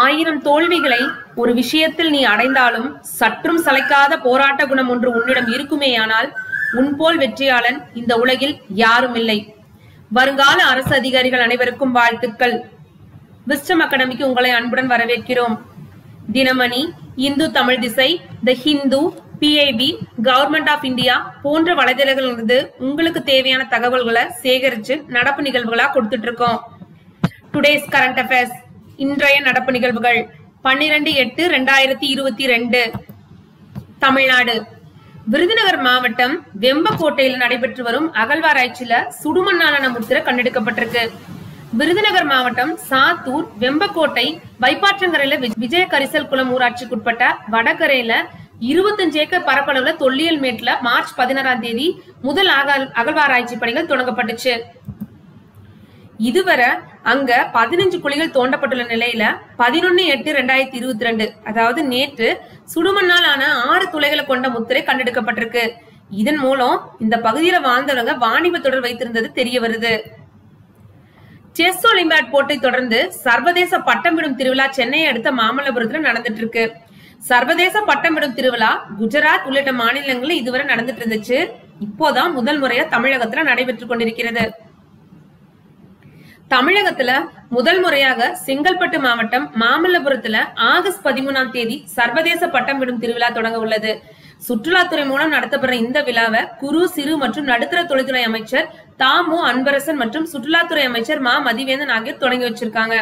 ஆயிரம் தோல்விகளை ஒரு விஷயத்தில் நீ அடைந்தாலும் சற்றும் சளைக்காத போராட்ட குணம் ஒன்று உன்னிடம் இருக்குமேயானால் உன் போல் வெற்றியாளன் இந்த உலகில் யாரும் இல்லை வருங்கால அரசு அதிகாரிகள் அனைவருக்கும் வாழ்த்துக்கள் விஸ்டம் அகாடமிக்கு உங்களை அன்புடன் வரவேற்கிறோம் Dinamani Hindu Tamil Thisai the Hindu PIB government of India போன்ற வலைதளங்களிலிருந்து உங்களுக்கு தேவையான தகவல்களை சேகரிச்சு நடப்பு நிகழ்வுகளா கொடுத்துட்டு இருக்கோம் டுடேஸ் கரண்ட் அஃபேர்ஸ் இன்றைய நடப்பு நிகழ்வுகள் பன்னிரண்டு எட்டு ரெண்டாயிரத்தி இருபத்தி ரெண்டு தமிழ்நாடு விருதுநகர் மாவட்டம் வெம்பக்கோட்டையில் நடைபெற்று வரும் அகழ்வாராய்ச்சியில சுடுமண்ணாலான முத்திரை கண்டெடுக்கப்பட்டிருக்கு விருதுநகர் மாவட்டம் சாத்தூர் வெம்பக்கோட்டை வைப்பாற்றங்கரையில வி- விஜய கரிசல் குளம் ஊராட்சிக்குட்பட்ட வடகரையில இருபத்தஞ்சு ஏக்கர் பரப்பளவுல தொல்லியல் மேட்ல மார்ச் பதினாறாம் தேதி முதல் அகழ் அகழ்வாராய்ச்சி பணிகள் தொடங்கப்பட்டுச்சு இதுவரை அங்க பதினஞ்சு குழிகள் தோண்டப்பட்டுள்ள நிலையில பதினொன்னு எட்டு ரெண்டாயிரத்தி இருபத்தி ரெண்டு அதாவது நேற்று சுடுமண்ணால் ஆன ஆறு துளைகளை கொண்ட முத்திரை கண்டெடுக்கப்பட்டிருக்கு இதன் மூலம் இந்த பகுதியில வாழ்ந்தவங்க வாணிப தொடர் வைத்திருந்தது தெரிய வருது செஸ் ஒலிம்பியாட் போட்டி தொடர்ந்து சர்வதேச பட்டமிடும் திருவிழா சென்னையை அடுத்த மாமல்லபுரத்துல நடந்துட்டு இருக்கு சர்வதேச பட்டமிடும் திருவிழா குஜராத் உள்ளிட்ட மாநிலங்கள்ல இதுவரை நடந்துட்டு இருந்துச்சு இப்போதான் முதல் முறையா தமிழகத்துல நடைபெற்று கொண்டிருக்கிறது தமிழகத்துல முதல் முறையாக செங்கல்பட்டு மாவட்டம் மாமல்லபுரத்துல ஆகஸ்ட் பதிமூணாம் தேதி சர்வதேச பட்டம் விடும் திருவிழா தொடங்க உள்ளது சுற்றுலாத்துறை மூலம் நடத்தப்படுற இந்த விழாவை குறு சிறு மற்றும் நடுத்தர தொழில்துறை அமைச்சர் தாமு அன்பரசன் மற்றும் சுற்றுலாத்துறை அமைச்சர் மா மதிவேந்தன் ஆகியோர் தொடங்கி வச்சிருக்காங்க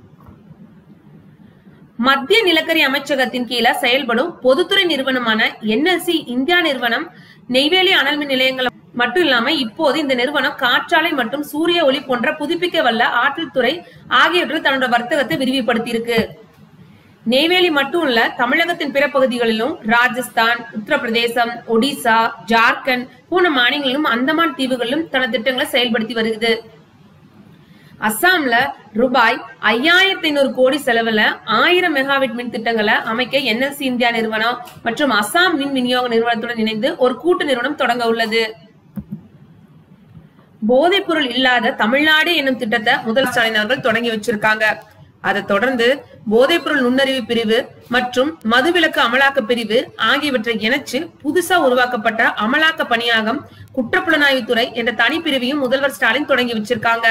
மத்திய நிலக்கரி அமைச்சகத்தின் கீழ செயல்படும் பொதுத்துறை நிறுவனமான என்எல்சி இந்தியா நிறுவனம் நெய்வேலி அனல் மின் நிலையங்கள் மட்டும் இல்லாம இப்போது இந்த நிறுவனம் காற்றாலை மற்றும் சூரிய ஒளி போன்ற புதுப்பிக்க வல்ல ஆற்றல் துறை ஆகியவற்றில் தன்னோட வர்த்தகத்தை விரிவுபடுத்தி இருக்கு நெய்வேலி மட்டும் இல்ல தமிழகத்தின் பிற பகுதிகளிலும் ராஜஸ்தான் உத்தரப்பிரதேசம் ஒடிசா ஜார்க்கண்ட் போன்ற மாநிலங்களிலும் அந்தமான் தீவுகளிலும் தனது திட்டங்களை செயல்படுத்தி வருகிறது அஸ்ஸாம்ல ரூபாய் ஐயாயிரத்தி ஐநூறு கோடி செலவுல ஆயிரம் மெகாவாட் மின் திட்டங்களை அமைக்க என்எல்சி இந்தியா நிறுவனம் மற்றும் அஸ்ஸாம் மின் விநியோக நிறுவனத்துடன் இணைந்து ஒரு கூட்டு நிறுவனம் தொடங்க உள்ளது போதைப் பொருள் இல்லாத தமிழ்நாடு என்னும் திட்டத்தை முதல் ஸ்டாலின் அவர்கள் தொடங்கி வச்சிருக்காங்க அதை தொடர்ந்து போதைப் பொருள் நுண்ணறிவு பிரிவு மற்றும் மதுவிலக்கு அமலாக்க பிரிவு ஆகியவற்றை இணைச்சு புதுசா உருவாக்கப்பட்ட அமலாக்க பணியாகம் குற்றப்புலனாய்வுத்துறை என்ற தனிப்பிரிவையும் முதல்வர் ஸ்டாலின் தொடங்கி வச்சிருக்காங்க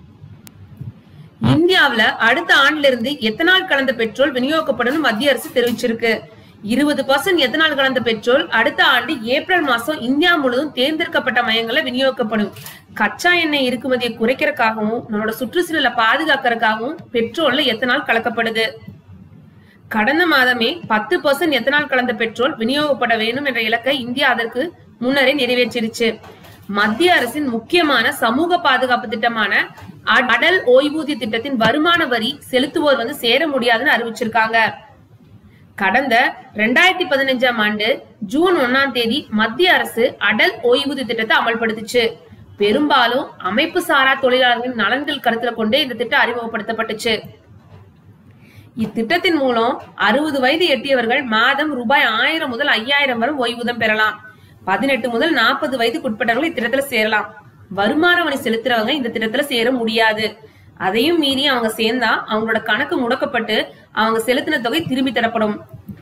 இந்தியாவுல அடுத்த ஆண்டுல இருந்து எத்தனால் கலந்த பெட்ரோல் விநியோகிக்கப்படும் மத்திய அரசு தெரிவிச்சிருக்கு இருபது பர்சன்ட் எத்தனால் கலந்த பெட்ரோல் அடுத்த ஆண்டு ஏப்ரல் மாசம் இந்தியா முழுவதும் தேர்ந்தெடுக்கப்பட்ட மையங்கள்ல விநியோகிக்கப்படும் கச்சா எண்ணெய் இறக்குமதியை குறைக்கிறதுக்காகவும் நம்மளோட சுற்றுச்சூழலை பாதுகாக்கிறதுக்காகவும் பெட்ரோல்ல எத்தனால் கலக்கப்படுது கடந்த மாதமே பத்து பர்சன்ட் எத்தனால் கலந்த பெட்ரோல் விநியோகப்பட வேண்டும் என்ற இலக்கை இந்தியா அதற்கு முன்னரே நிறைவேற்றிருச்சு மத்திய அரசின் முக்கியமான சமூக பாதுகாப்பு திட்டமான அ- அடல் ஓய்வூதிய திட்டத்தின் வருமான வரி செலுத்துவோர் வந்து சேர முடியாதுன்னு அறிவிச்சிருக்காங்க கடந்த ரெண்டாயிரத்தி பதினஞ்சாம் ஆண்டு ஜூன் ஒண்ணாம் தேதி மத்திய அரசு அடல் ஓய்வூதிய திட்டத்தை அமல்படுத்துச்சு பெரும்பாலும் அமைப்பு சாரா தொழிலாளர்களின் நலன்கள் கருத்துல கொண்டு இந்த திட்டம் அறிமுகப்படுத்தப்பட்டுச்சு இத்திட்டத்தின் மூலம் அறுபது வயது எட்டியவர்கள் மாதம் ரூபாய் ஆயிரம் முதல் ஐயாயிரம் வரை ஓய்வூதியம் பெறலாம் பதினெட்டு முதல் நாற்பது வயதுக்குட்பட்டவர்கள் இத்திட்டத்துல சேரலாம் வருமான வரி செலுத்துறவங்க இந்த திட்டத்துல சேர முடியாது அதையும் மீறி அவங்க சேர்ந்தா அவங்களோட கணக்கு முடக்கப்பட்டு அவங்க செலுத்தின தொகை திரும்பி தரப்படும்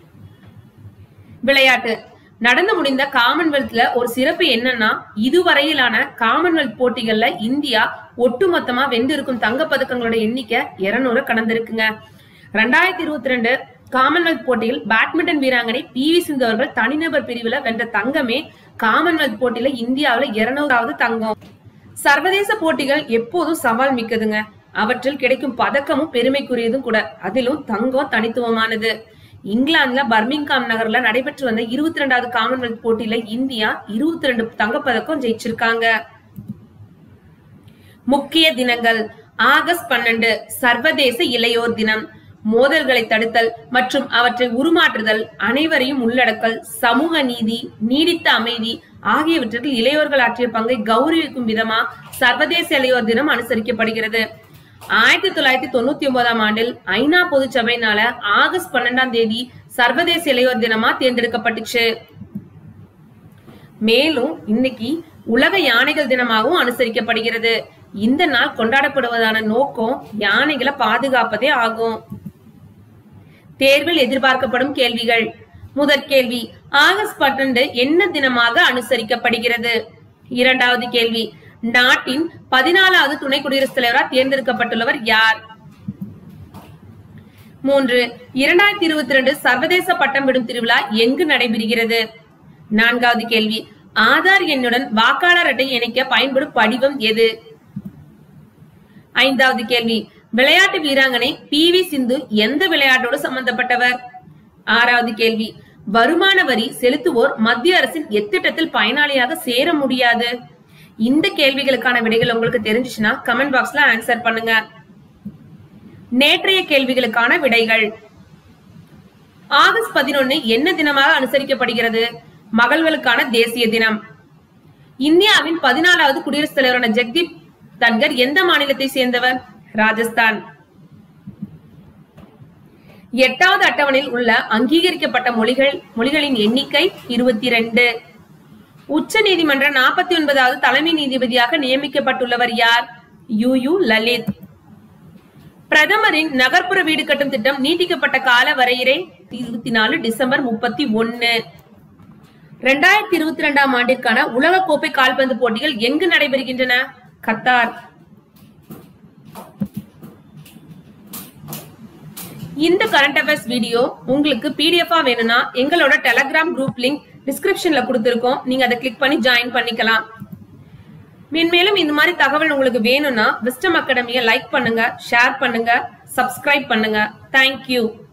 விளையாட்டு நடந்து முடிந்த காமன்வெல்த்ல ஒரு சிறப்பு என்னன்னா இதுவரையிலான காமன்வெல்த் போட்டிகள்ல இந்தியா ஒட்டுமொத்தமா வென்றிருக்கும் தங்கப் பதக்கங்களோட எண்ணிக்கை 200 கடந்திருக்குங்க ரெண்டாயிரத்தி இருபத்தி ரெண்டு காமன்வெல்த் போட்டியில் பேட்மிண்டன் வீராங்கனை பி வி சிந்து அவர்கள் தனிநபர் பிரிவுல வென்ற தங்கமே காமன்வெல்த் போட்டியில இந்தியாவுல இருநூறாவது தங்கம் சர்வதேச போட்டிகள் எப்போதும் சவால் மிக்கதுங்க அவற்றில் கிடைக்கும் பதக்கமும் பெருமைக்குரியதும் கூட அதிலும் தங்கம் தனித்துவமானது இங்கிலாந்துல பர்மிங்காம் நகர்ல நடைபெற்று வந்த இருபத்தி ரெண்டாவது காமன்வெல்த் போட்டியில இந்தியா இருபத்தி ரெண்டு தங்கப்பதக்கம் ஜெயிச்சிருக்காங்க முக்கிய தினங்கள் ஆகஸ்ட் பன்னெண்டு சர்வதேச இளையோர் தினம் மோதல்களை தடுத்தல் மற்றும் அவற்றை உருமாற்றுதல் அனைவரையும் உள்ளடக்கல் சமூக நீதி நீடித்த அமைதி ஆகியவற்றிற்கு இளையோர்கள் ஆற்றிய பங்கை கௌரவிக்கும் விதமா சர்வதேச இளையோர் தினம் அனுசரிக்கப்படுகிறது ஆயிரத்தி தொள்ளாயிரத்தி தொண்ணூத்தி ஒன்பதாம் ஆண்டில் ஐநா பொதுச்சபையினால ஆகஸ்ட் பன்னெண்டாம் தேதி சர்வதேச இளையோர் தினமா தேர்ந்தெடுக்கப்பட்டுச்சு மேலும் இன்னைக்கு உலக யானைகள் தினமாகவும் அனுசரிக்கப்படுகிறது இந்த நாள் கொண்டாடப்படுவதான நோக்கம் யானைகளை பாதுகாப்பதே ஆகும் தேர்வில் எதிர்பார்க்கப்படும் கேள்விகள் முதற் கேள்வி ஆகஸ்ட் பன்னெண்டு என்ன தினமாக அனுசரிக்கப்படுகிறது இரண்டாவது கேள்வி நாட்டின் பதினாலாவது துணை குடியரசுத் தலைவராக தேர்ந்தெடுக்கப்பட்டுள்ளவர் யார் மூன்று இரண்டாயிரத்தி இருபத்தி ரெண்டு சர்வதேச பட்டம் விடும் திருவிழா எங்கு நடைபெறுகிறது நான்காவது கேள்வி ஆதார் எண்ணுடன் வாக்காளர் அட்டை இணைக்க பயன்படும் படிவம் எது ஐந்தாவது கேள்வி விளையாட்டு வீராங்கனை பி வி சிந்து எந்த விளையாட்டோடு சம்பந்தப்பட்டவர் ஆறாவது கேள்வி வருமான வரி செலுத்துவோர் மத்திய அரசின் எத்திட்டத்தில் பயனாளியாக சேர முடியாது இந்த கேள்விகளுக்கான விடைகள் உங்களுக்கு தெரிஞ்சுச்சுன்னா கமெண்ட் பாக்ஸ்ல ஆன்சர் பண்ணுங்க நேற்றைய கேள்விகளுக்கான விடைகள் ஆகஸ்ட் பதினொன்னு என்ன தினமாக அனுசரிக்கப்படுகிறது மகள்களுக்கான தேசிய தினம் இந்தியாவின் பதினாலாவது குடியரசுத் தலைவரான ஜெக்தீப் தன்கர் எந்த மாநிலத்தை சேர்ந்தவர் ராஜஸ்தான் எட்டாவது அட்டவணையில் உள்ள அங்கீகரிக்கப்பட்ட மொழிகள் மொழிகளின் எண்ணிக்கை இருபத்தி ரெண்டு உச்ச நீதிமன்ற நாற்பத்தி ஒன்பதாவது தலைமை நீதிபதியாக நியமிக்கப்பட்டுள்ளவர் யார் யூ யூ லலித் பிரதமரின் நகர்ப்புற வீடு கட்டும் திட்டம் நீட்டிக்கப்பட்ட கால வரையறை இருபத்தி நாலு டிசம்பர் முப்பத்தி ஒன்னு ரெண்டாயிரத்தி இருபத்தி ரெண்டாம் ஆண்டிற்கான உலக கோப்பை கால்பந்து போட்டிகள் எங்கு நடைபெறுகின்றன கத்தார் இந்த கரண்ட் அஃபேர்ஸ் வீடியோ உங்களுக்கு பிடிஎஃபா வேணும்னா எங்களோட டெலகிராம் குரூப் லிங்க் டிஸ்கிரிப்ஷன்ல கொடுத்திருக்கோம் நீங்க அதை கிளிக் பண்ணி ஜாயின் பண்ணிக்கலாம் மென்மேலும் இந்த மாதிரி தகவல் உங்களுக்கு வேணும்னா விஸ்டம் அகாடமியை லைக் பண்ணுங்க ஷேர் பண்ணுங்க சப்ஸ்கிரைப் பண்ணுங்க தேங்க்யூ